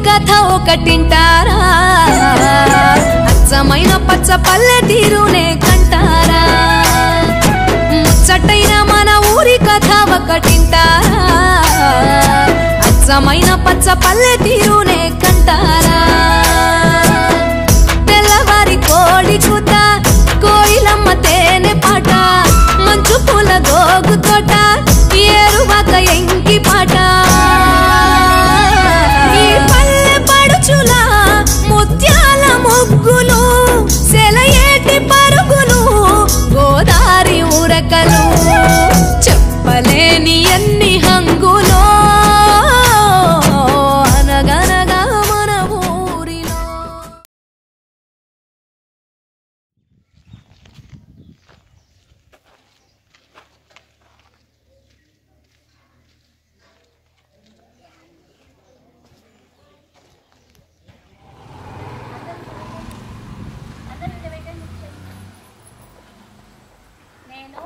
కథ ఒకటింటారా అచ్చమైన పచ్చ పల్లె తీరునే కంటారా ముచ్చటైన మన ఊరి కథ ఒకటింటారా అచ్చమైన పచ్చ పల్లె తీరునే కంటారా తెల్లవారి కోడి కూత కోయిలమ్మ తేనె పాట మంచు పూల గోగు తోట ఏరువాక ఎంకి పాట ఈ పల్లె పడుచుల ముత్యాల ముగ్గులు సెలయేటి పరుగులు గోదారి ఉరకలు చెప్పలేని ఎన్ని హంగులో అనగనగా మన ఊరిలో నేను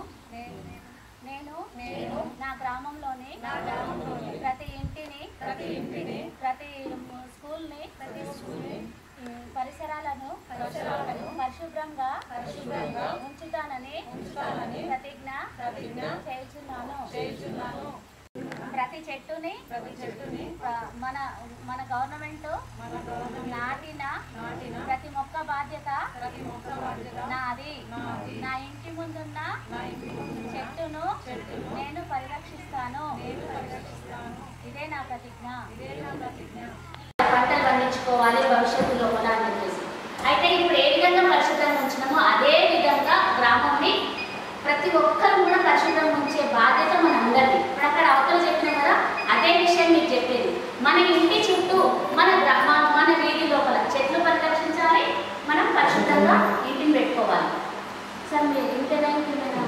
నేను నేను నా గ్రామంలోని నా గ్రామంలోని ప్రతి ఇంటిని ప్రతి ఇంటిని ప్రతి స్కూల్ని ప్రతి స్కూల్ని పరిసరాలను పరిసరాలను పరిశుభ్రంగా పరిశుభ్రంగా ఉంచుతానని ఉంచుతానని ప్రతిజ్ఞ ప్రతిజ్ఞ చేయుచున్నాను చేయుచున్నాను ప్రతి చెట్టుని ప్రతి చెట్టుని మన మన గవర్నమెంట్ మన గవర్నమెంట్ నాటిన నాటిన ప్రతి మొక్క బాధ్యత ప్రతి మొక్క బాధ్యత నాది నా ఇంటి ముందున్న నా ఇంటి చెట్టును చెట్టును నేను పరిరక్షిస్తాను నేను పరిరక్షిస్తాను ఇదే నా ప్రతిజ్ఞ ఇదే నా ప్రతిజ్ఞ పంటలు పండించుకోవాలి భవిష్యత్తు లోపల అని చెప్పేసి అయితే ఇప్పుడు ఏ విధంగా పరిశుభ్రంగా ఉంచినామో అదే విధంగా గ్రామంని ప్రతి ఒక్కరు కూడా పరిశుభ్రంగా ఉంచే బాధ్యత మన అందరిది ఇప్పుడు అక్కడ అవతల చెప్పిన కదా అదే విషయం మీకు చెప్పేది మన ఇంటి చుట్టూ మన గ్రామ మన వీధి లోపల చెట్లు పరిరక్షించాలి మనం పరిశుభ్రంగా ఇంటిని పెట్టుకోవాలి సార్ మీరు ఇంతేనా ఇంకేమైనా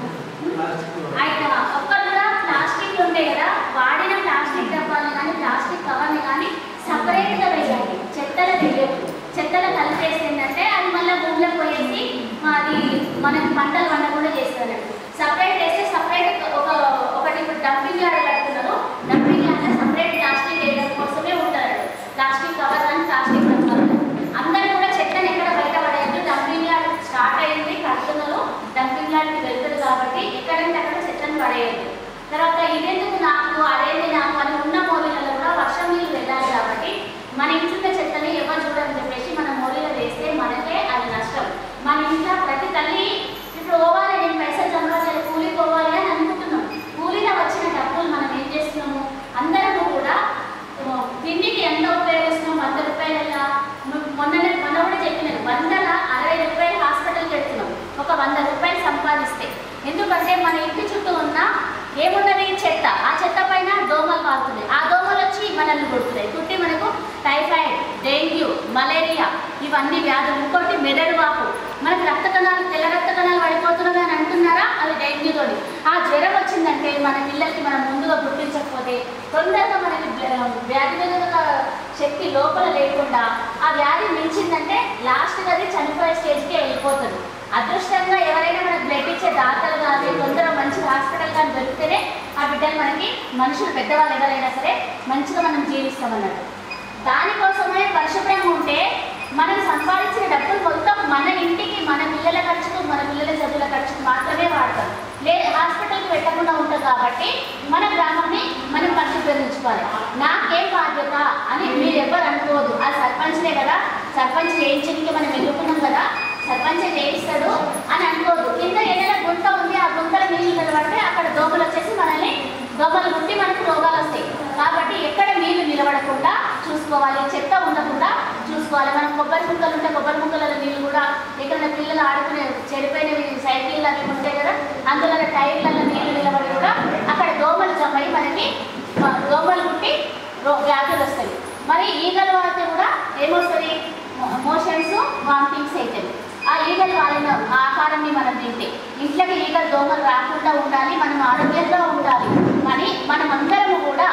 ఆయన ఒక్కరు కూడా ప్లాస్టిక్ ఉంటాయి కదా వాడిన ప్లాస్టిక్ డబ్బాలు కానీ ప్లాస్టిక్ కవర్ని కానీ సపరేట్గా వేయాలి చెత్తలో వేయద్దు చెత్తలో కలిపేసి ఏంటంటే అది మళ్ళీ భూమిలో పోయేసి అది మనకి పంటలు పండకుండా చేస్తారు సపరేట్ వేస్తే సపరేట్ ఒక ఒకటి ఇప్పుడు డంపింగ్ యార్డ్ కడుతున్నారు డంపింగ్ యార్డ్ సపరేట్ ప్లాస్టిక్ వేయడం కోసమే ఉంటారు ప్లాస్టిక్ కవర్ కానీ ప్లాస్టిక్ డబ్బాలు కానీ. అందరూ కూడా చెత్తని ఎక్కడ బయట పడేయద్దు డంపింగ్ యార్డ్ స్టార్ట్ అయింది కడుతున్నారు డంపింగ్ యార్డ్కి వెళ్తుంది కాబట్టి ఎక్కడంటే అక్కడ చెత్తని పడేయద్దు తర్వాత ఇదెందుకు నాకు అదేంటి నాకు అని ఉన్న మోరీలలో కూడా వర్షం నీళ్ళు వెళ్ళాలి కాబట్టి మన ఇంట్లో చెత్తని ఎవరు చూడని చెప్పేసి మన మోరీలో వేస్తే మనకే అది నష్టం మన ఇంట్లో ప్రతి తల్లి ఇప్పుడు పోవాలి నేను పైసలు సంపాదించాలి కూలి పోవాలి అని అనుకుంటున్నాం కూలీలో వచ్చిన డబ్బులు మనం ఏం చేస్తున్నాము అందరము కూడా ఆ, తిండికి ఎంత ఉపయోగిస్తున్నాం వంద రూపాయల మొన్ననే మొన్న కూడా చెప్పినాను వందల అరవై రూపాయలు హాస్పిటల్కి వెళ్తున్నాం ఒక వంద రూపాయలు సంపాదిస్తే ఎందుకంటే మన ఇంటి చుట్టూ ఉన్న ఏమున్నది చెత్త ఆ చెత్త పైన దోమలు కాలుతున్నాయి ఆ దోమలు వచ్చి మనల్ని కుడుతున్నాయి కుట్టి మనకు టైఫాయిడ్ డెంగ్యూ మలేరియా ఇవన్నీ వ్యాధులు ఇంకోటి మెదడు వాపు మనకు రక్త కణాలు తెల్ల రక్త కణాలు పడిపోతున్నవి అని అంటున్నారా అది డెంగ్యూతోని ఆ జ్వరం వచ్చిందంటే మన పిల్లలకి మనం ముందుగా గుర్తించకపోతే తొందరగా మనకి వ్య- వ్యాధి నిరోధక శక్తి లోపల లేకుండా ఆ వ్యాధి మించిందంటే లాస్ట్ అది చనిపోయే స్టేజ్కి వెళ్ళిపోతుంది అదృష్టంగా ఎవరైనా మనకు బ్లడ్ ఇచ్చే దాతలు కానీ తొందర మంచి హాస్పిటల్ కానీ దొరికితేనే ఆ బిడ్డలు మనకి మనుషులు పెద్దవాళ్ళు ఎవరైనా సరే మంచిగా మనం జీవిస్తామన్నట్టు దానికోసమే పరిశుభ్రంగా ఉంటే మనం సంపాదించిన డబ్బులు మొత్తం మన ఇంటికి మన పిల్లల ఖర్చుకు మన పిల్లల చదువుల ఖర్చుకు మాత్రమే వాడతాం లే హాస్పిటల్కి పెట్టకుండా ఉంటాం కాబట్టి మన గ్రామాన్ని మనం పరిశుభ్రించుకోవాలి నాకేం బాధ్యత అని మీరు ఎవరు అనుకోవద్దు ఆ సర్పంచ్నే కదా సర్పంచ్ చేయించడానికి మనం ఎదుర్కొన్నాం కదా సర్పంచ్ చేయిస్తాడు అని అనుకోదు కింద ఏదైనా గుంట ఉంది ఆ గుంటలో నీళ్ళు నిలబడితే అక్కడ దోమలు వచ్చేసి మనల్ని దోమలు గుట్టి మనకు రోగాలు వస్తాయి కాబట్టి ఎక్కడ నీళ్లు నిలబడకుండా చూసుకోవాలి చెత్త ఉండకుండా చూసుకోవాలి మనం కొబ్బరి ముక్కలు ఉంటే కొబ్బరి ముక్కలలో నీళ్ళు కూడా ఎక్కడైనా పిల్లలు ఆడుకునే చెడిపోయినవి సైకిళ్ళు అవి ఉంటాయి కదా అందులో టైర్లలో నీళ్లు నిలబడి కూడా అక్కడ దోమలు జమ్మయి మనకి ఆ, దోమలు కుట్టి రో- వ్యాధులు వస్తాయి మరి ఈగలు వాడితే కూడా ఏమొస్తుంది మోషన్స్ వామిటింగ్స్ అవుతాయి ఆ ఈగలు వాడిన ఆహారాన్ని మనం తింటే ఇంట్లోకి ఈగలు దోమలు రాకుండా ఉండాలి మనం ఆరోగ్యంగా ఉండాలి అని మనమందరము కూడా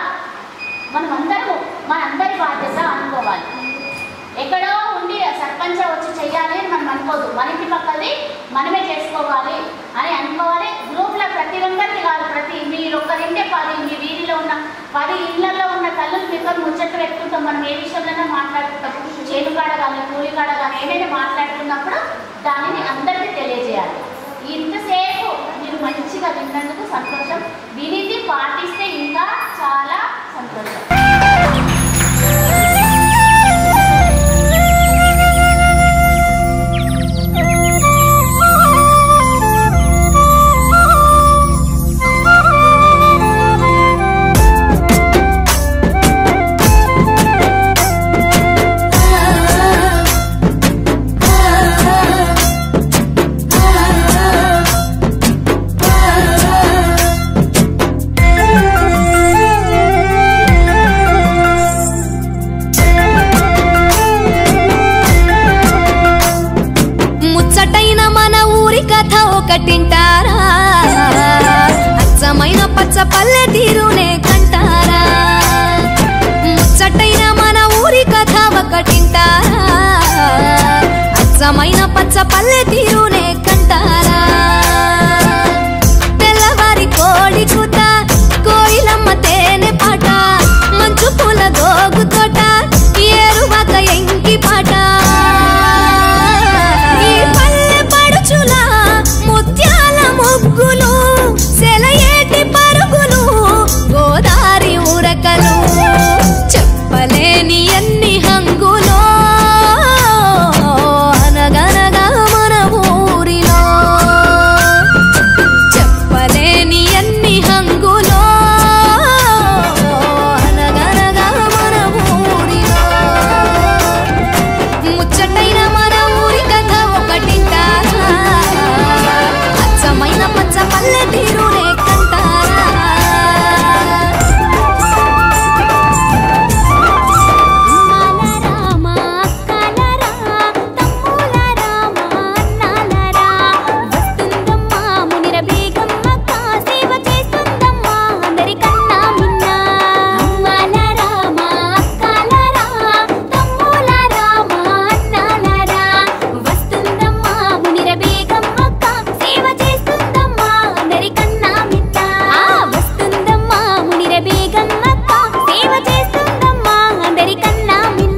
మనమందరము మనందరి బాధ్యత అనుకోవాలి ఎక్కడో ఉండి సర్పంచ్ వచ్చి చెయ్యాలి అని మనం అనుకోదు మన ఇంటి పక్కది మనమే చేసుకోవాలి అని అనుకోవాలి గ్రూప్లో ప్రతి ఒక్కరికి కాదు ప్రతి మీరు ఒక్కరింటే పది మీ వీధిలో ఉన్న పది ఇళ్లలో ఉన్న తల్లులు మీతో ముచ్చట్లు పెట్టుకుంటాం మనం ఏ విషయంలోనే మాట్లాడుకుంటాం చేను కాడ కానీ కూలి కాడ కానీ ఏదైనా మాట్లాడుకున్నప్పుడు దానిని అందరికీ తెలియజేయాలి ఇంతసేపు మీరు మంచిగా విన్నందుకు సంతోషం వినిది పాటిస్తే ఇంకా చాలా సంతోషం ముచ్చటైన మన ఊరి కథ ఒకటింటారా అచ్చమైన పచ్చ పల్లె తీరునే కంటారా ముచ్చటైన మన ఊరి కథ ఒకటింటారా అచ్చమైన పచ్చ పల్లె తీరునే కంటారా తెల్లవారి కోడి కూత కోయిలమ్మ తేనె పాట మంచు పూల గోగు తోట ఏరువాక ఎంకి పాట ఈ పల్లె పడుచుల ముత్యాల ముగ్గులు సెలయేటి పరుగులు గోదారి ఉరకలు చెప్పలేని ఎన్ని హంగులో అనగనగా మన ఊరిలో చెప్పలేని ఎన్ని హంగులో అనగనగా మన ఊరిలో ముచ్చటైన మన ఊరి కథ ఒకటింటారా అచ్చమైన పచ్చ పల్లె తీరునే కంటారా అమ్మలరా, అక్కలరా, తమ్ములరా, అన్నలరా, వస్తుందమ్మా మునిర బేగమ్మ కాసేవ చేస్తుందమ్మా అందరికన్నా మిన్న. అమ్మలరా, అక్కలరా, తమ్ములరా, అన్నలరా, వస్తుందమ్మా మునిర బేగమ్మ కాసేవ చేస్తుందమ్మా అందరికన్నా మిన్న. ఆ, వస్తుందమ్మా మునిర బేగమ్మ సేవ చేస్తుందమ్మా అందరికన్నా మిన్న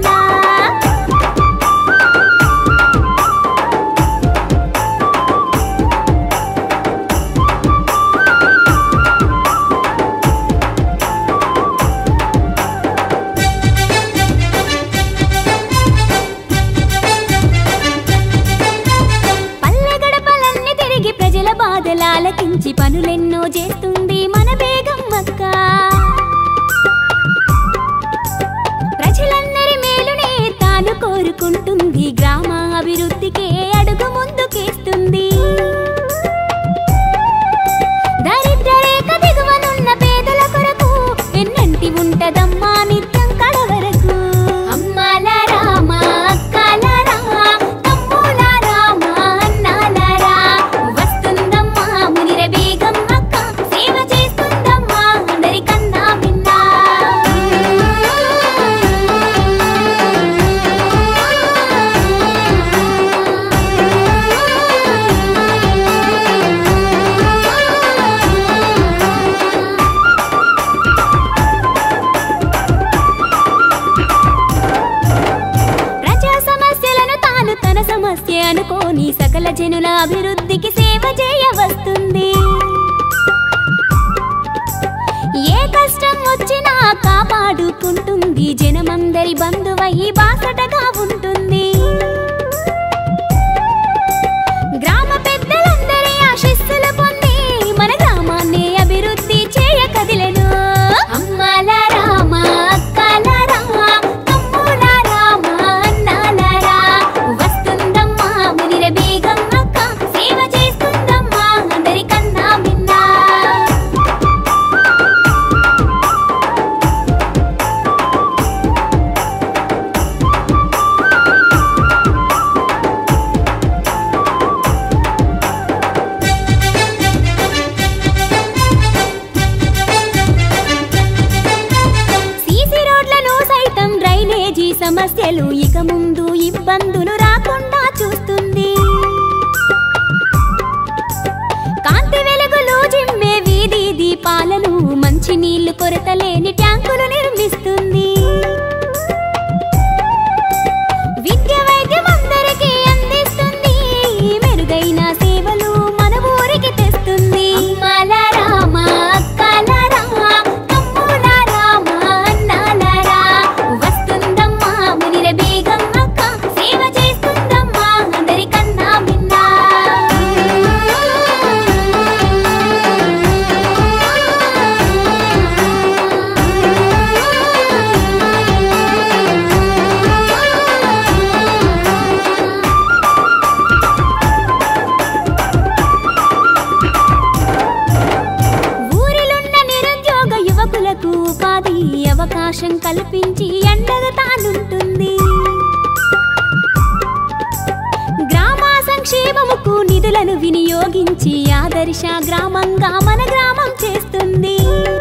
పల్లె గడపలన్నీ తిరిగి ప్రజల బాధలాలకించి పనులెన్నో చేస్తుంది మన బేగమ్మక్క ప్రజలందరి మేలునే తాను కోరుకుంటుంది గ్రామ అభివృద్ధికే అడుగు ముందుకేస్తుంది దరిద్ర రేఖ దిగువనున్న పేదల కొరకు ఎన్నంటి ఉంటదమ్మా నిత్యం కడ వరకు అమ్మాల రామ అక్కల రామ తమ్ముల రామ అన్నాలరా వస్తుందమ్మా మునిర బేగం అక్క సేవ చేస్తుందమ్మా అందరికన్నా మిన్నా ప్రజా సమస్యలను తాను తన సమస్య అనుకోని సకల జనుల అభివృద్ధికి సేవ చేయవస్తుంది ఏ కష్టం వచ్చినా కాపాడుకుంటుంది జనమందరి బంధువై బాసటగా ఉంటుంది గ్రామ పెద్దలందరి ఆశీస్సులు పొంది మన గ్రామాన్ని అభివృద్ధి చేయ కదిలెను అమ్మాల రామ అక్కల రామ తమ్ముల రామ అన్నాలరా వస్తుందమ్మా మునిర బేగం అక్క సేవ చేస్తుందమ్మా అందరికన్నా మిన్నా సీసీ రోడ్లను సైతం డ్రైనేజీ సమస్యలు ఇక ముందు ఇబ్బందులు రాకుండా చూస్తుంది కాంతి వెలుగులు జిమ్మే వీధి దీపాలను మంచి నీళ్లు కొరత లేని ట్యాంకులు నిర్మిస్తుంది అవకాశం కల్పించి అండగా తానుంటుంది గ్రామ సంక్షేమముకు నిధులను వినియోగించి ఆదర్శ గ్రామంగా మన గ్రామం చేస్తుంది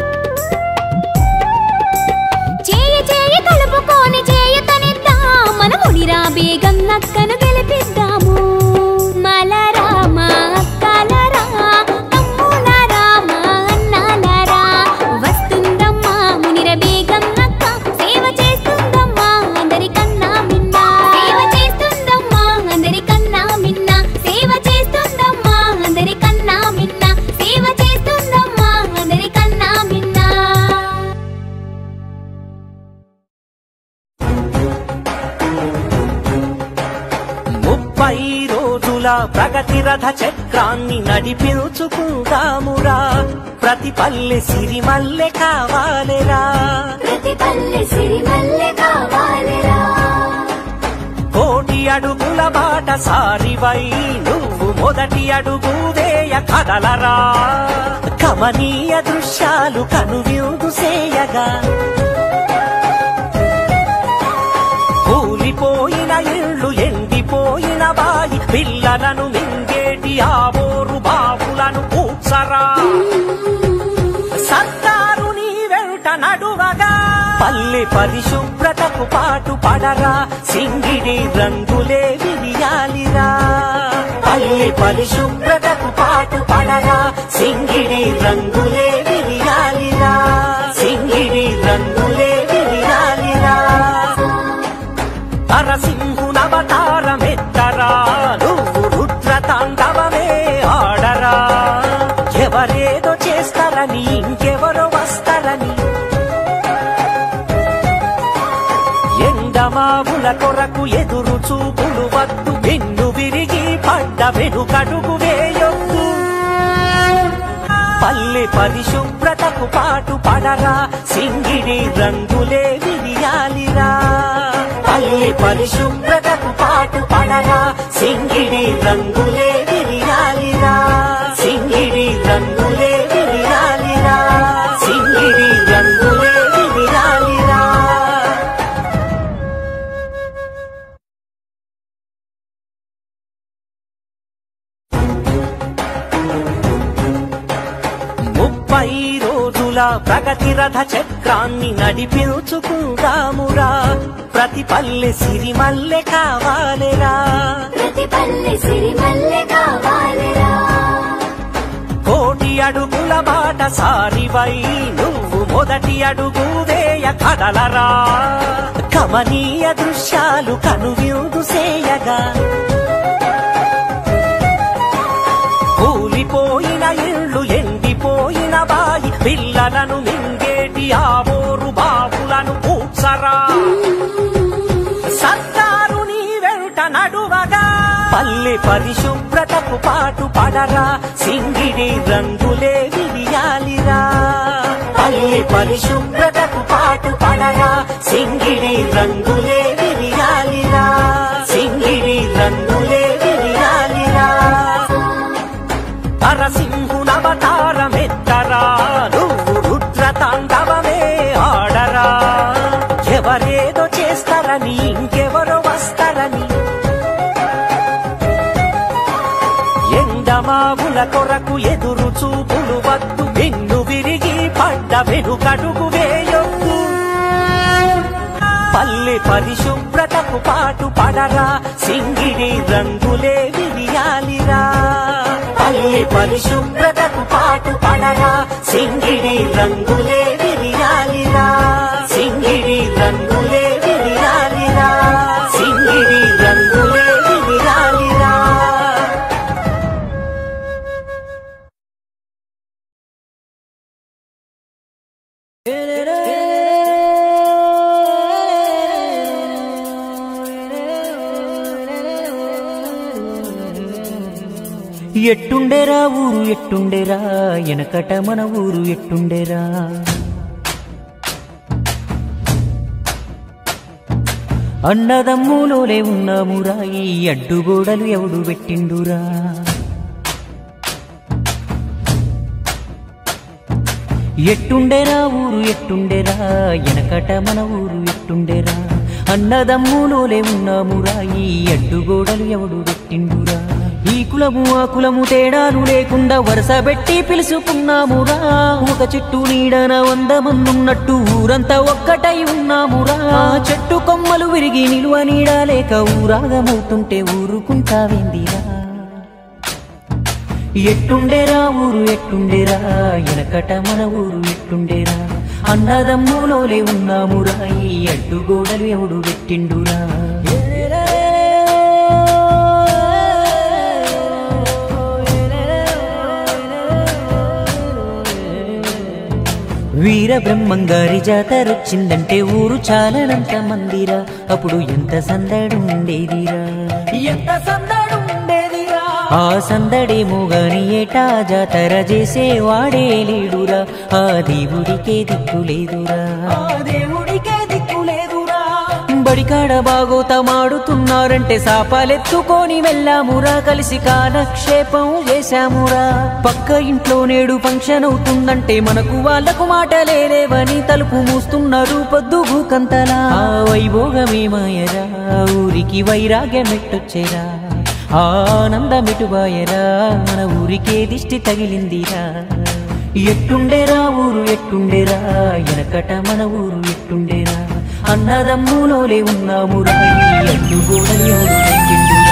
చేయ చేయ కలుపుకొని చేయతనిద్దాం మన ముడిరా బేగం నక్కను గెలిపిద్దాము మలరా మా అక్కలరా తమ్ములరా మా అన్నలరా వస్తుందమ్మా మునిర బేగం నక్క సేవ చేస్తుందమ్మా అందరికన్నా మిన్న సేవ చేస్తుందమ్మా అందరికన్నా మిన్న సేవ చేస్తుందమ్మా అందరికన్నా మిన్న సేవ చేస్తుందమ్మా అందరికన్నా మిన్న ముప్పై రోజుల ప్రగతి రథ చక్రాన్ని నడిపించుకుందామురా ప్రతి పల్లె సిరిమల్లె కావాలిరా ప్రతి పల్లె సిరిమల్లె కావాలిరా కోటి అడుగుల బాట సారివై నువ్వు మొదటి అడుగు వేయ కదలరా కమనీయ దృశ్యాలు కనువిందు సేయగా కూలిపోయిన ఇళ్ళు ఎండిపోయిన బాయి పిల్లలను మింగేటి ఆవోరు బావులను కూర్చరా సర్కారు నీ వెంట నడువగా పల్లె పరిశుభ్రతకు పాటు పడరా సింగిడి రంగులే విరియాలిరా పల్లె పరిశుభ్రతకు పాటు పడరా సింగిడి రంగులే విరియాలిరా సింగిడి రంగులే విరియాలిరా నరసింహునవతారమెత్తరా నువ్వు రుద్ర తాండవమే ఆడరా ఎవరేదో చేస్తారని ఇంకెవరో వస్తారని ఎండమావుల కొరకు ఎదురు చూపులు వద్దు వెన్ను విరిగి పడ్డ వెనుకడుగు వేయొద్దు పల్లె పరిశుభ్రతకు పాటు పడరా సింగిడి రంగులే విరియాలిరా పల్లె పరిశుభ్రతకు పాటు పడరా సింగిడి రంగులే విరియాలిరా సింగిడి రంగులే విరియాలిరా సింగిడి రంగులే విరియాలిరా ముప్పై రోజుల ప్రగతి రథ చక్రాన్ని నడిపించుకుందామురా ప్రతి పల్లె సిరిమల్లె కావాలిరా ప్రతి పల్లె సిరిమల్లె కావాలిరా కోటి అడుగుల బాట సారివై నువ్వు మొదటి అడుగు వేయ కదలరా కమనీయ దృశ్యాలు కనువిందు సేయగా కూలిపోయిన ఇళ్ళు ఎండిపోయిన బాయి పిల్లలను మింగేటి ఆవోరు బావులను కూర్చరా సర్కారు నీ వెంట నడువగా పల్లె పరిశుభ్రతకు పాటు పడరా సింగిడి రంగులే విరియాలిరా పల్లె పరిశుభ్రతకు పాటు పడరా సింగిడి రంగులే విరియాలిరా సింగిడి రంగులే విరియాలిరా నరసింహునవతారమెత్తరా నువ్వు రుద్ర తాండవమే ఆడరా ఎవరేదో చేస్తారని ఇంకెవరో వస్తారని ఎండమావుల కొరకు ఎదురు చూపులు వద్దు వెన్ను విరిగి పడ్డ వెనుకడుగు వేయొద్దు పల్లె పరిశుభ్రతకు పాటు పడరా సింగిడి రంగులే విరియాలిరా పల్లె పరిశుభ్రతకు పాటు పడరా సింగిడి రంగులే విరియాలిరా సింగిడి రంగులే విరియాలిరా సింగిడి రంగులే విరియాలిరా ఎట్టుండేరా ఊరు ఎట్టుండేరా ఎనకట మన ఊరు ఎట్టుండేరా అన్నదమ్ములోలే ఉన్నామురా ఈ అడ్డుగోడలు ఎవడు పెట్టిండురా ఎట్టుండేరా ఊరు ఎట్టుండేరా ఎనకట మన ఊరు ఎట్టుండేరా అన్నదమ్ములోలే ఉన్నామురా ఈ అడ్డుగోడలు ఎవడు పెట్టిండురా ఈ కులము ఆ కులము తేడాలు లేకుండా వరుస పెట్టి పిలుచుకున్నామురా ఒక చెట్టు నీడన వంద మందున్నట్టు ఊరంతా ఒక్కటై ఉన్నామురా ఆ చెట్టు కొమ్మలు విరిగి నిలువ నీడ లేక ఊరాగమవుతుంటే ఊరుకుంటావేందిరా ఎట్టుండేరా ఊరు ఎట్టుండేరా ఎనకట మన ఊరు ఎట్టుండేరా అన్నదమ్ములోలే ఉన్నామురా ఈ అడ్డుగోడలు ఎవడు పెట్టిండురా వీర బ్రహ్మంగారి జాతరొచ్చిందంటే ఊరు చాలనంత మందిరా అప్పుడు ఎంత సందడి ఉండేదిరా ఎంత సందడి ఉండేదిరా ఆ సందడేమో గాని ఏటా జాతర చేసే వాడే లేడురా ఆ దేవుడికే దిక్కు లేదురా ఆ దేవుడికే దిక్కు లేదురా బడికాడ బాగోతమాడుతున్నారంటే సాపాలెత్తుకొని వెళ్ళామురా కలిసి కాలక్షేపం చేశామురా పక్క ఇంట్లో నేడు ఫంక్షన్ అవుతుందంటే మనకు వాళ్ళకు మాట లేవని తలుపు మూస్తున్నారు పొద్దుగు కంతలా ఆ వైభోగమే మాయరా ఊరికి వైరాగ్యమెట్టొచ్చేరా ఆ ఆనందమిటుబాయరా మన ఊరికే దిష్టి తగిలిందిరా ఎట్టుండేరా ఊరు ఎట్టుండేరా ఎనకట మన ఊరు ఎట్టుండేరా అన్నదమ్ములోలే ఉన్నామురా ఈ అడ్డుగోడలు ఎవడు పెట్టిండురా?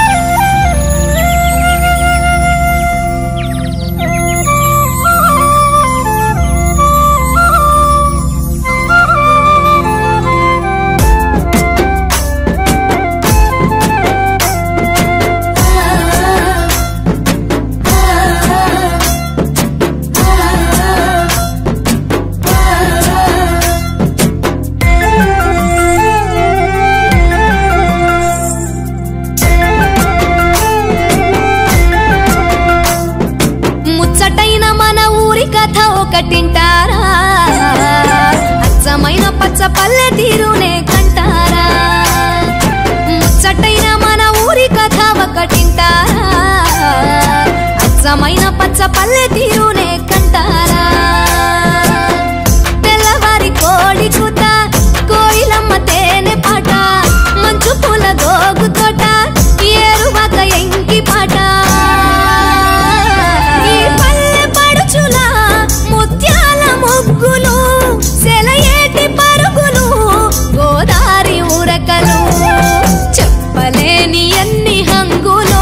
ముచ్చటైన మన ఊరి కథ ఒకటింటారా అచ్చమైన పచ్చ పల్లె తీరునే కంటారా ముచ్చటైన మన ఊరి కథ ఒకటింటారా అచ్చమైన పచ్చ పల్లె తీరునే కంటారా తెల్లవారి కోడి కూత కోయిలమ్మ తేనె పాట మంచు పూల గోగు తోట ఏరువాక ఎంకి పాట ఈ పల్లె పడుచుల ముత్యాల ముగ్గులు సెలయేటి పరుగులు గోదారి ఉరకలు చెప్పలేని ఎన్ని హంగులో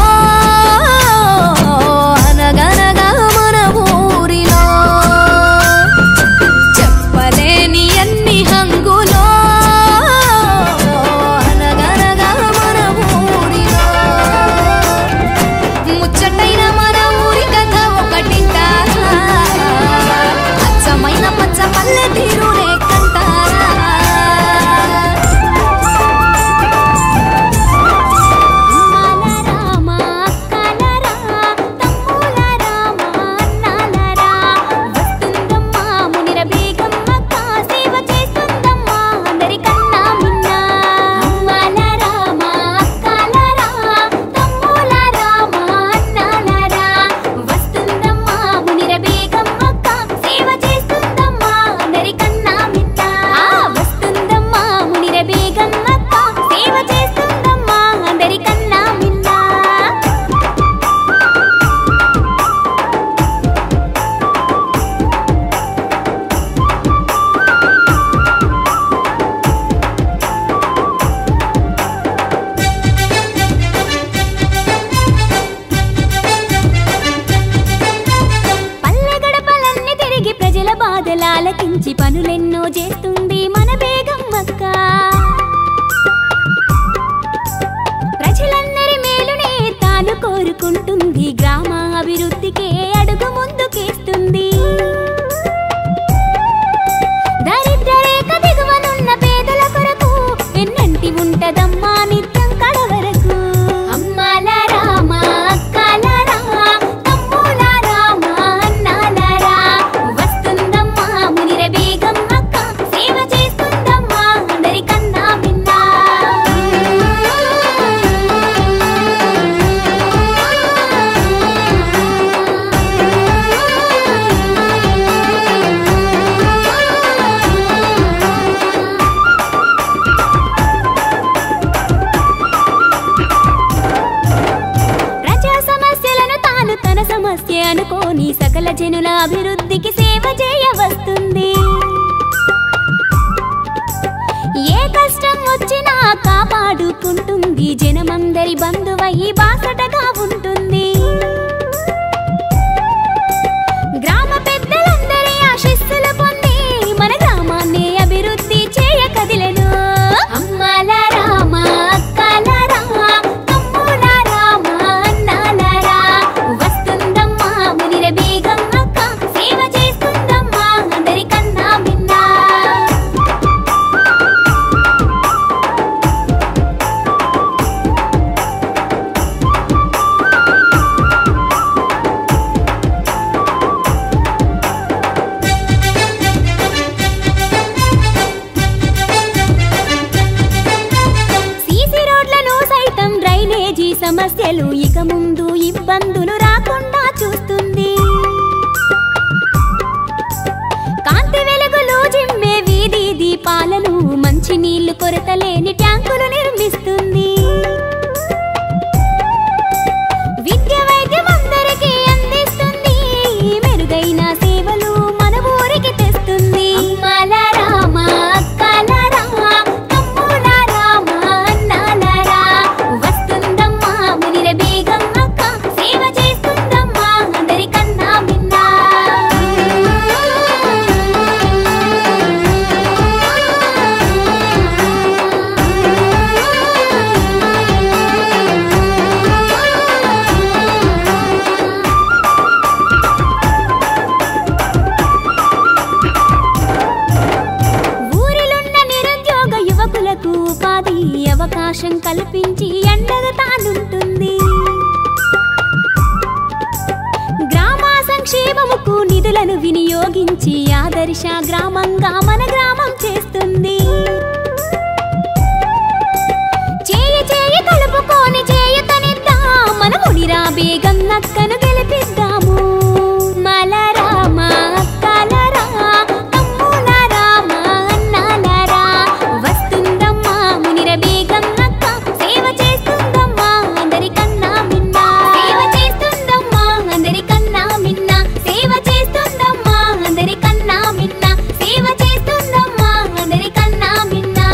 అనగనగా మన ఊరిలో చెప్పలేని ఎన్ని హంగులో అనగనగా మన ఊరిలో ముచ్చటైన మన ఊరి కథ ఒకటింటారా అచ్చమైన పచ్చ పల్లె తీరునే కంటారా రామ అక్కలరా తమ్ములరా మా అన్నలరా వస్తుందమ్మా మునిర బేగమ్మ కాసేవ చేస్తుందమ్మా అందరికన్నా మిన్న అమ్మలరా మా అక్కలరా తమ్ములరా మా అన్నలరా వస్తుందమ్మా మునిర బేగమ్మ కాసేవ చేస్తుందమ్మా అందరికన్నా మిన్న వస్తుందమ్మా మునిర బేగమ్మ సేవ చేస్తుందమ్మా అందరికన్నా మిన్న పల్లె గడపలన్నీ తిరిగి ప్రజల బాధలాలకించి పనులెన్నో చేస్తుంది మన బేగమ్మక్క ప్రజలందరి మేలునే తాను కోరుకుంటుంది గ్రామ అభివృద్ధికే అడుగు ముందుకేస్తుంది దరిద్ర రేఖ దిగువనున్న పేదల కొరకు ఎన్నంటి ఉంటదమ్మా నిత్యం కడవరకు అమ్మాల రామ అక్కల రామ తమ్ముల రామ అన్నాలరా వస్తుందమ్మా మునిర బేగం అక్క సేవ చేస్తుందమ్మా అందరికన్నా మిన్నా ఆడుకుంటుంది జనమందరి బంధువయ్యి బాసటగా ఉంటుంది గ్రామ పెద్దలందరి ఆశీస్సులు పొంది మన గ్రామాన్ని అభివృద్ధి చేయ కదిలెను అమ్మాల రామ అక్కల రామ తమ్ముల రామ అన్నాల రా వస్తుందమ్మా మునిర బేగం అక్క సేవ చేస్తుందమ్మా అందరికన్నా మిన్నా సీసీ రోడ్లను సైతం డ్రైనేజీ సమస్యలు ఇక ముందు ఇబ్బందులు రాకుండా చూస్తుంది కాంతి వెలుగులు జిమ్మే వీధి దీపాలను మంచి నీళ్లు కొరత లేని ట్యాంకులు నిర్మిస్తుంది విద్య వైద్యం అందరికీ అందిస్తుంది మెరుగైన సేవలు మన ఊరికి తెస్తుంది అమ్మాల రామ అక్కల రామ తమ్ముల రామ అన్నాల రా వస్తుందమ్మా మునిర బేగం అక్క సేవ చేస్తుందమ్మా అందరికన్నా మిన్నా ఊరిలున్న నిరుద్యోగ యువకులకు ఉపాధి అవకాశం కల్పించి అండగా తానుంటుంది గ్రామ సంక్షేమముకు నిధులను వినియోగించి ఆదర్శ గ్రామంగా మన గ్రామం చేస్తుంది చేయ చేయ కలుపుకొని చేయతనిద్దాం మన మునిరా బేగం నక్కను గెలిపిద్దాము మల రామ అక్కల రా తమ్ముల రామ అన్నాల రా వస్తుందమ్మా మునిర బేగం నక్క సేవ చేస్తుందమ్మా అందరికన్నా మిన్నా సేవ చేస్తుందమ్మా అందరికన్నా మిన్నా సేవ చేస్తుందమ్మా అందరికన్నా మిన్నా సేవ చేస్తుందమ్మా అందరికన్నా మిన్నా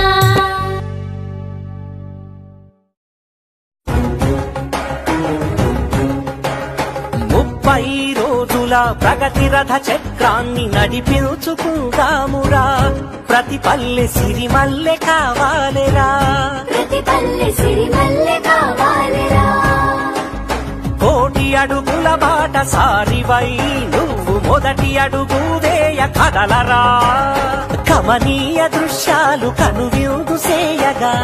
ముప్పై రోజుల ప్రగతి రథ చక్రాన్ని నడిపించుకుందామురా ప్రతి పల్లె సిరిమల్లె కావాలిరా ప్రతి పల్లె సిరిమల్లె కావాలిరా కోటి అడుగుల బాట సారివై నువ్వు మొదటి అడుగు వేయ కదలరా కమనీయ దృశ్యాలు కనువిందు సేయగా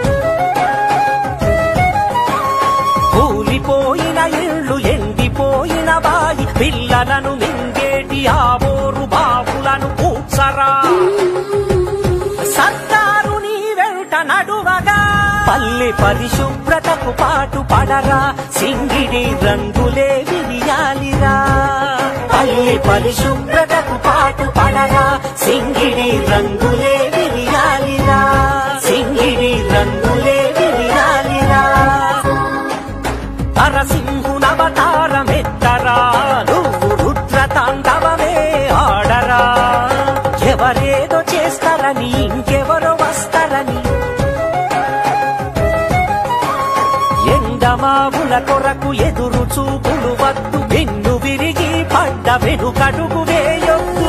కూలిపోయిన ఇళ్ళు ఎండిపోయిన బాయి పిల్లలను మింగేటి ఆబోరు బాబులను కూర్చరా సర్దారు నీ వెంట నడువగా పల్లె పరిశుభ్రతకు పాటు పడరా సింగిడి రంగులే విరియాలిరా పల్లె పరిశుభ్రతకు పాటు పడరా సింగిడి రంగులే విరియాలిరా సింగిడి రంగులే విరియాలిరా నరసింహునవతారమెత్తరా నువ్వు రుద్ర తాండవమే ఆడరా ఎవరేదో చేస్తారని ఇంకెవరో వస్తారని ఎండమావుల కొరకు ఎదురు చూపులు వద్దు వెన్ను విరిగి పడ్డ వెనుకడుగు వేయొద్దు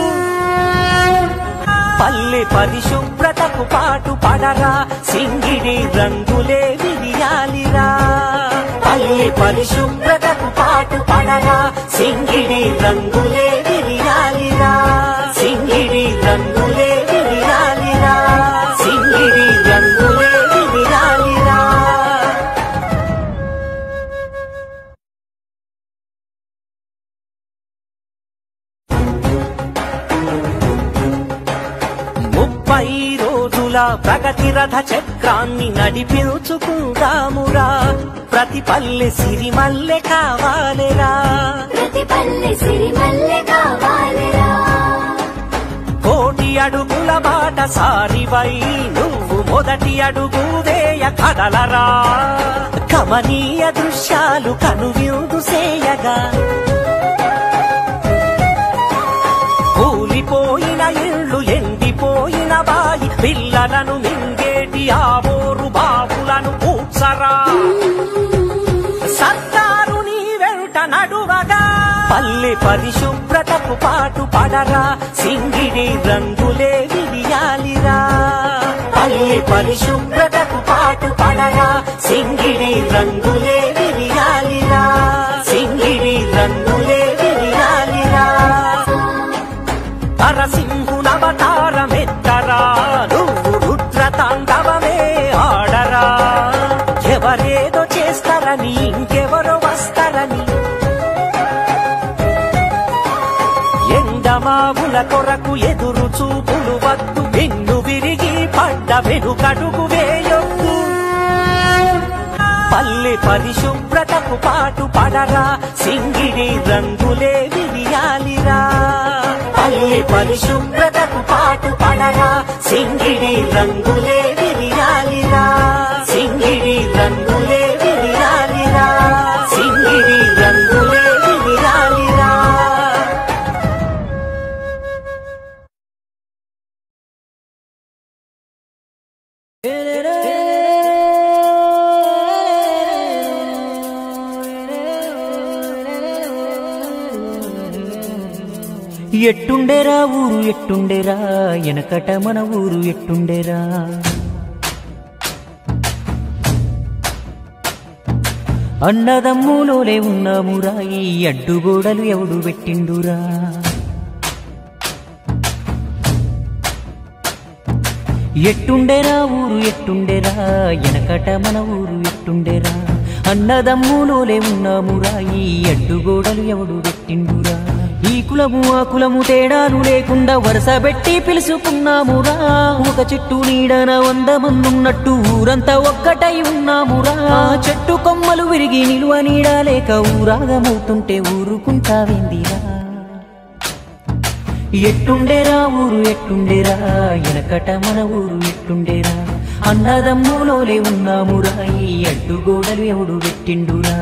పల్లె పరిశుభ్రతకు పాటు పడరా సింగిడి రంగులే విరియాలిరా పల్లె పరిశుభ్రతకు పాటు పడరా సింగిడి రంగులే విరియాలిరా సింగిడి రంగులే విరియాలిరా సింగిడి రంగులే విరియాలిరా ముప్పై రోజుల ప్రగతి రథ చక్రాన్ని నడిపించుకుందామురా ప్రతి పల్లె సిరిమల్లె కావాలిరా ప్రతి పల్లె సిరిమల్లె కావాలిరా కోటి అడుగుల బాట సారివై నువ్వు మొదటి అడుగు వేయ కదలరా కమనీయ దృశ్యాలు కనువిందు సేయగా కూలిపోయిన ఇళ్ళు ఎండిపోయిన బాయి పిల్లలను మింగేటి ఆవోరు బాబులను పల్లె పరిశుభ్రతకు పాటు పడరా సింగిడి రంగులే విడియాలిరా పల్లె పరిశుభ్రతకు పాటు పడరా సింగిడి రంగులే విడియాలిరా సింగిడి రంగులే విడియాలిరా నరసింహునవతారమెత్తరా నువ్వు రుద్ర తాండవమే ఆడరా ఎవరేదో చేస్తారని ఇంకెవరో వస్తారని ఎండమావుల కొరకు ఎదురు చూపులు వద్దు వెన్ను విరిగి పడ్డ వెనుకడుగు వేయొద్దు పల్లె పరిశుభ్రతకు పాటు పడరా సింగిడి రంగులే విరియాలిరా పల్లె పరిశుభ్రతకు పాటు పడరా సింగిడి రంగులే విరియాలిరా సింగిడి రంగులే విరియాలిరా సింగిడి రంగులే విరియాలిరా ఎట్టుండేరా ఊరు ఎట్టుండేరా ఎనకట మన ఊరు ఎట్టుండేరా అన్నదమ్ములోలే ఉన్నామురా ఈ అడ్డుగోడలు ఎవడు పెట్టిండురా ఎట్టుండేరా ఊరు ఎట్టుండేరా ఎనకట మన ఊరు ఎట్టుండేరా అన్నదమ్ములోలే ఉన్నామురా ఈ అడ్డుగోడలు ఎవడు పెట్టిండురా ఈ కులము ఆ కులము తేడాలు లేకుండా వరుస పెట్టి పిలుచుకున్నామురా ఒక చెట్టు నీడన వంద మందున్నట్టు ఊరంతా ఒక్కటై ఉన్నామురా ఆ చెట్టు కొమ్మలు విరిగి నిలువ నీడ లేక ఊరాగమవుతుంటే ఊరుకుంటావేందిరా ఎట్టుండేరా ఊరు ఎట్టుండేరా ఎనకట మన ఊరు ఎట్టుండేరా అన్నదమ్ములోలే ఉన్నామురా ఈ అడ్డుగోడలు ఎవడు పెట్టిండురా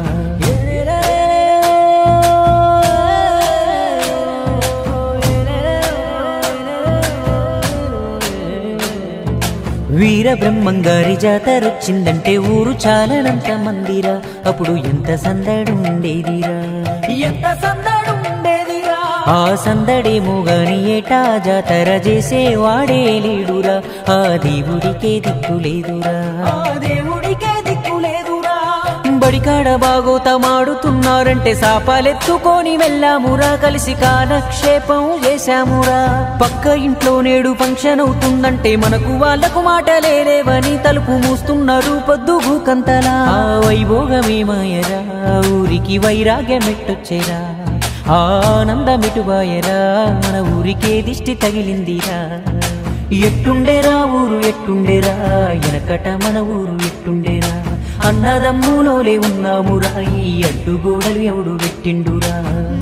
వీర బ్రహ్మంగారి జాతరొచ్చిందంటే ఊరు చాలనంత మందిరా అప్పుడు ఎంత సందడి ఉండేదిరా ఎంత సందడి ఉండేదిరా ఆ సందడేమో గాని ఏటా జాతర చేసేవాడే లేడురా ఆ దేవుడికే దిక్కు లేదురా ఆ దేవుడికే దిక్కు లేదురా బడికాడ బాగోతమాడుతున్నారంటే సాపాలెత్తుకొని వెళ్ళామురా కలిసి కాలక్షేపం చేశామురా పక్క ఇంట్లో నేడు ఫంక్షన్ అవుతుందంటే మనకు వాళ్ళకు మాటలే లేవని తలుపు మూస్తున్నారు పొద్దు భూకంతలా ఆ వైభోగమే మాయరా ఊరికి వైరాగ్యమెట్టొచ్చేరా ఆ ఆనందమిటుబాయరా మన ఊరికే దిష్టి తగిలిందిరా ఎట్టుండేరా ఊరు ఎట్టుండేరా ఎనకట మన ఊరు ఎట్టుండేరా అన్నదమ్ములోలే ఉన్నామురా ఈ అడ్డుగోడలు ఎవడు పెట్టిండురా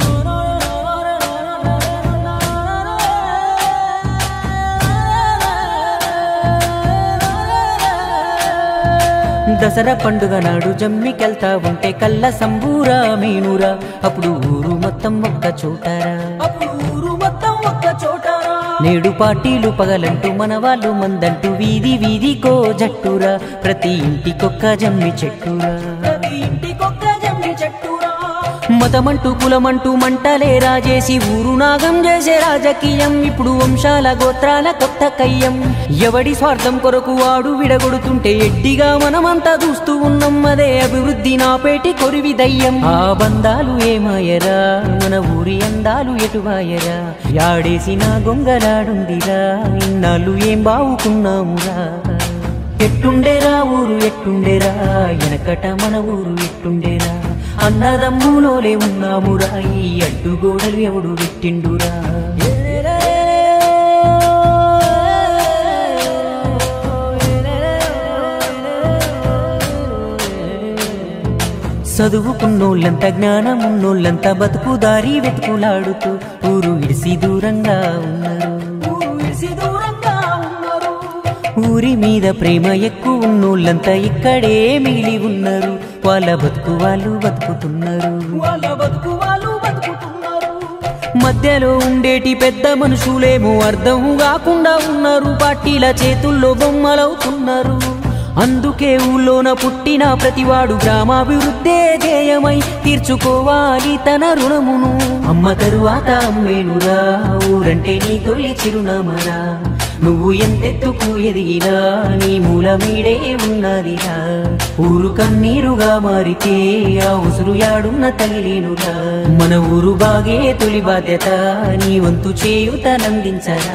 దసరా పండుగ నాడు జమ్మికెళ్తా ఉంటే కళ్ళ సంబూరా మీనురా అప్పుడు ఊరు మొత్తం ఒక్క చోటారా అప్పుడు ఊరు మొత్తం ఒక్క చోటారా నేడు పార్టీలు పగలంటూ మన వాళ్ళు మందంటూ వీధి వీధికో జట్టురా ప్రతి ఇంటికొక్క జమ్మి చెట్టురా ప్రతి ఇంటికొక్క జమ్మి చెట్టురా మతమంటూ కులమంటూ మంటలే రాజేసి ఊరు నాగం చేసే రాజకీయం ఇప్పుడు వంశాల గోత్రాల కొత్త కయ్యం ఎవడి స్వార్థం కొరకు వాడు విడగొడుతుంటే ఎడ్డిగా మనమంతా చూస్తూ ఉన్నాం అదే అభివృద్ధి నా పేటి కొరివి దయ్యం ఆ బంధాలు ఏమాయరా మన ఊరి అందాలు ఎటువాయరా యాడేసిన గొంగలాడుందిరా ఇన్నాళ్ళు ఏం బావుకున్నామురా ఎట్టుండేరా ఊరు ఎట్టుండేరా ఎనకట మన ఊరు ఎట్టుండేరా అన్నదమ్ములోలే ఉన్నామురా ఈ అడ్డుగోడలు ఎవడు పెట్టిండురా చదువుకున్నోళ్ళంతా జ్ఞానం ఉన్నోళ్ళంతా బతుకు దారి వెతుకులాడుతూ ఊరు ఇడిసి దూరంగా ఉన్నారు ఊరు ఇడిసి దూరంగా ఉన్నారు ఊరి మీద ప్రేమ ఎక్కువ ఉన్నోళ్ళంతా ఇక్కడే మిగిలి ఉన్నారు వాళ్ళ బతుకు వాళ్ళు బతుకుతున్నారు వాళ్ళ బతుకు వాళ్ళు బతుకుతున్నారు మధ్యలో ఉండేటి పెద్ద మనుషులేమో అర్థం కాకుండా ఉన్నారు పార్టీల చేతుల్లో బొమ్మలవుతున్నారు అందుకే ఊళ్ళోన పుట్టిన ప్రతివాడు గ్రామాభివృద్ధే ధ్యేయమై తీర్చుకోవాలి తన రుణమును అమ్మ తరువాత అమ్మేనురా ఊరంటే నీ తొలి చిరునామరా నువ్వు ఎంతెత్తుకు ఎదిగినా నీ మూల మీడే ఉన్నదిరా ఊరు కన్నీరుగా మారితే ఆ ఉసురు యాడున్న తగిలేనురా మన ఊరు బాగే తొలి బాధ్యత నీ వంతు చేయుతనందించరా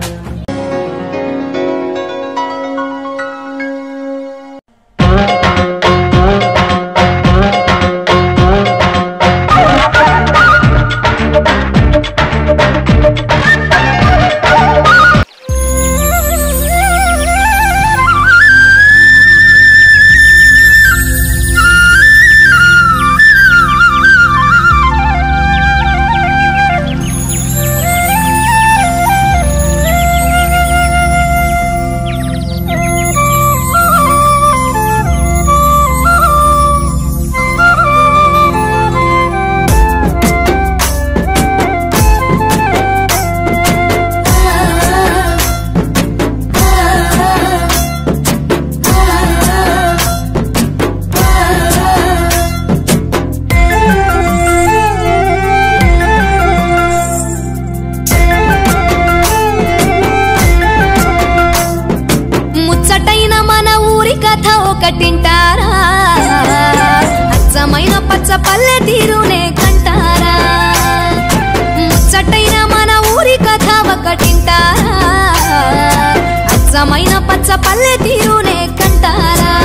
ముచ్చటైన మన ఊరి కథ ఒకటింటారా అచ్చమైన పచ్చ పల్లె తీరునే కంటారా ముచ్చటైన మన ఊరి కథ ఒకటింటారా అచ్చమైన పచ్చ పల్లె తీరునే కంటారా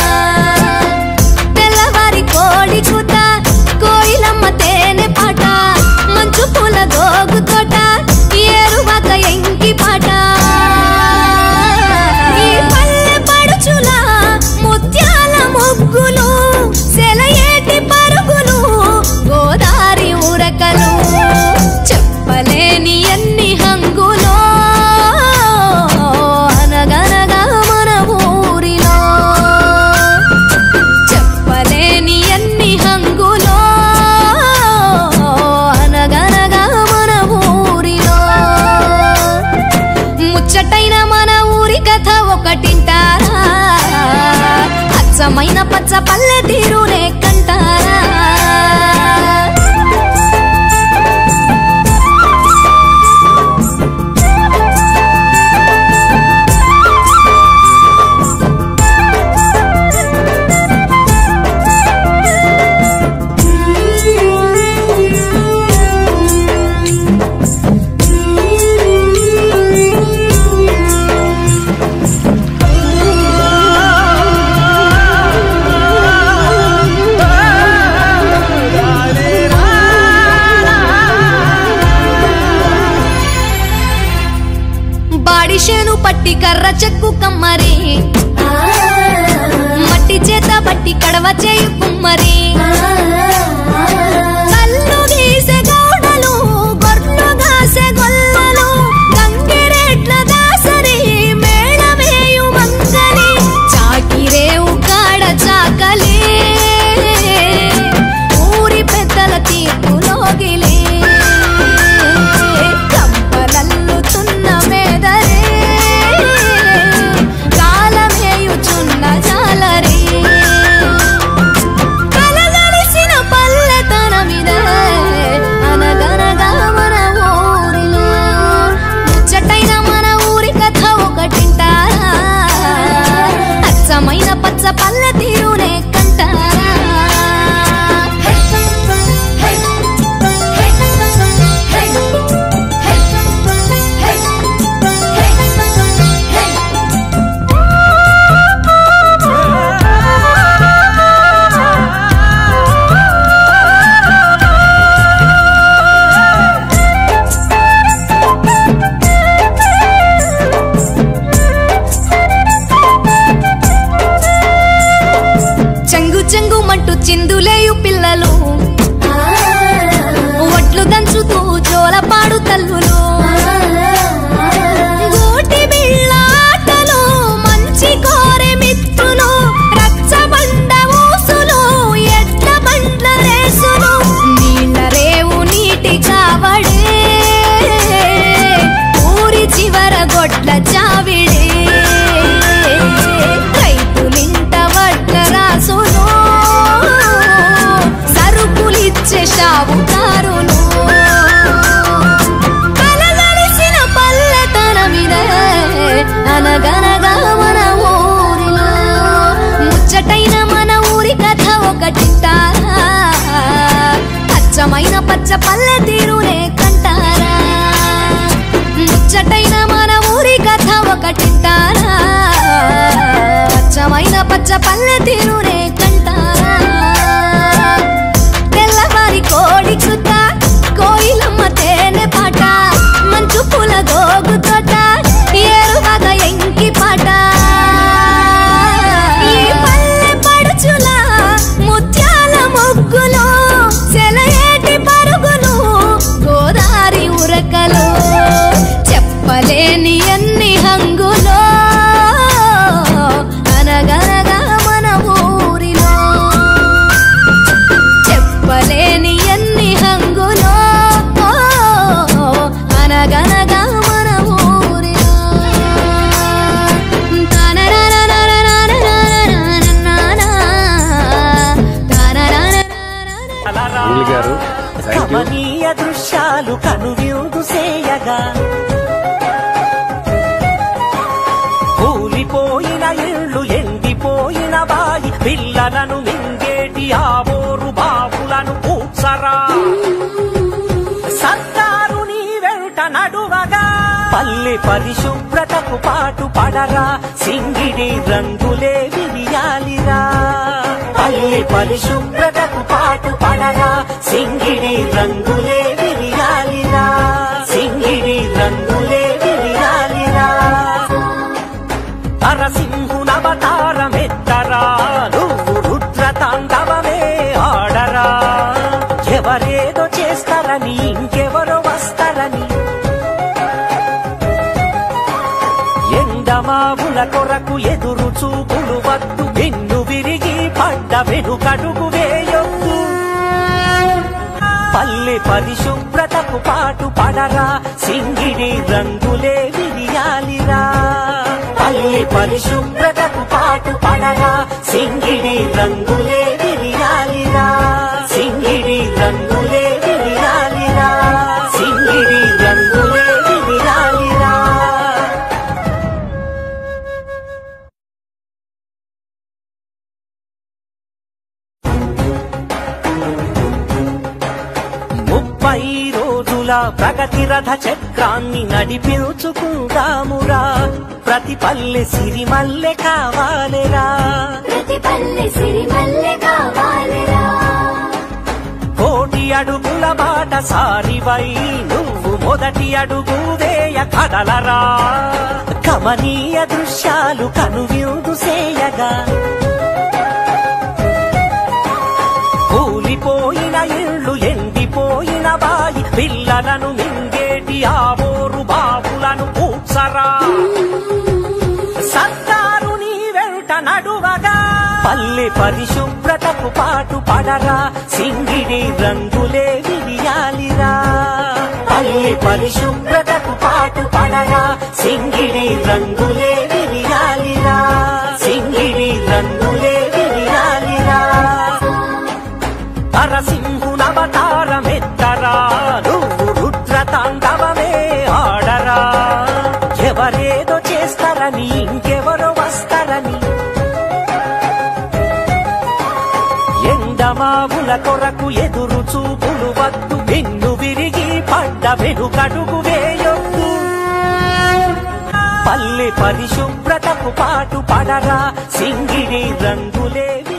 తెల్లవారి కోడి కూత కోయిలమ్మ తేనె పాట మంచు పూల గోగు తోట ఏరువాక ఎంకి పాట ఈ పల్లె పడుచుల ముత్యాల ముగ్గులు సెలయేటి పరుగులు గోదారి ఉరకలు చెప్పలేని ఎన్ని హంగులో అనగనగా మన ఊరిలో చెప్పలేని ఎన్ని హంగులో అనగనగా మన ఊరిలో ముచ్చటైన మన ఊరి కథ ఒకటింటారా అచ్చమైన పచ్చ పల్లె తీరునే కంటారా బాడిషేను పట్టి కర్ర చెక్కు కమ్మరి మట్టి చేత బట్టి కడవ చేయు కుమ్మరి కళ్ళు గీసె గౌడలు గొర్రెలు గాసె గొల్లలు గంగిరెడ్ల దాసరి మేళమేయు మంగలి చాకిరేవు కాడ చాకలి ఊరి పెద్దల తీర్పులోగిలి కంపలల్లుతున్న మేదరే కాలమేయుచున్న జాలరే కలగలిసిన పల్లెతనమిదే అనగనగా మన ఊరిలో ముచ్చటైన మన ఊరి కథ ఒకటింటారా అచ్చమైన పచ్చ పల్లె తీరునే కంటారా చెంగు చెంగు మంటూ చిందులేయు పిల్లలు ఒట్లు దంచుతూ జోలపాడు తల్లులు గూటి బిళ్ళ ఆటలు మంచి కోరె మిత్రులు రచ్చబండ ఊసులు ఎడ్ల బండ్ల రేసులు నీళ్ళ రేవు నీటి కావడే ఊరి చివర గొడ్ల చావిడే రైతుల ముచ్చటైన మన ఊరి కథ ఒకటింటారా అచ్చమైన పచ్చ పల్లె తీరునే కంటారా ముచ్చటైన మన ఊరి కథ ఒకటింటారా అచ్చమైన పచ్చ పల్లె తీరునే కంటారా తెల్లవారి కోడి చుట్ట కోయిలమ్మ తేనె పాట మంచు పూల గోగు తోట ఏరువాగ ఎంకి పాట ఈ పల్లె పడుచుల ముత్యాల ముగ్గులు సెలయేటి పరుగులు గోదారి ఉరకలు చెప్పలేని అన్ని హంగులో అనగనగా మన ఊరిలో చెప్పలేని ఎన్ని హంగులో అనగనగా మన ఊరిలో అనిల్ గారు థ్యాంక్ యూ కమనీయ దృశ్యాలు కనువిందు సేయగా కూలిపోయిన ఇళ్ళు ఎండిపోయిన బాయి పిల్లలను మింగేటి ఆవోరు బావులను కూర్చరా సర్దారు నీ వెంట నడువగా పల్లె పరిశుభ్రతకు పాటు పడరా సింగిడి రంగులే విరియాలిరా పల్లె పరిశుభ్రతకు పాటు పడరా సింగిడి రంగులే విరియాలిరా సింగిడి రంగులే విరియాలిరా నరసింహునవతారమెత్తరా నువ్వు రుద్ర తాండవమే ఆడరా ఎవరేదో చేస్తారని ఇంకెవరో వస్తారని ఎండమావుల కొరకు ఎదురు చూపులు వద్దు వెన్ను విరిగి పడ్డ వెనుకడుగు వేయొద్దు పల్లె పరిశుభ్రతకు పాటు పడరా సింగిడి రంగులే విరియాలిరా పల్లె పరిశుభ్రతకు పాటు పడరా సింగిడి రంగులే విరియాలిరా సింగిడి రంగులే విరియాలిరా సింగిడి రంగులే విరియాలిరా ముప్పై రోజుల ప్రగతి రథ చక్రాన్ని నడిపించుకుందామురా ప్రతి పల్లె సిరిమల్లె కావాలిరా ప్రతి పల్లె సిరిమల్లె కావాలిరా కోటి అడుగుల బాట సారివై నువ్వు మొదటి అడుగు వేయ కదలరా కమనీయ దృశ్యాలు కనువిందు సేయగా కూలిపోయిన ఇళ్ళు ఎండిపోయిన బాయి పిల్లలను మింగేటి ఆవోరు బావులను కూర్చరా సర్దారు నీ వెంట నడువగా పల్లె పరిశుభ్రతకు పాటు పడరా సింగిడి రంగులే విరియాలిరా పల్లె పరిశుభ్రతకు పాటు పడరా సింగిడి రంగులే విరియాలిరా సింగిడి రంగులే విరియాలిరా నరసింహునవతారమెత్తరా నువ్వు రుద్ర తాండవమే ఆడరా ఎవరేదో చేస్తారని ఇంకెవరో వస్తారని ఎండమావుల కొరకు ఎదురు చూపులు వద్దు వెన్ను విరిగి పడ్డ వెనుకడుగు వేయొద్దు పల్లె పరిశుభ్రతకు పాటు పడరా సింగిడి రంగులేవి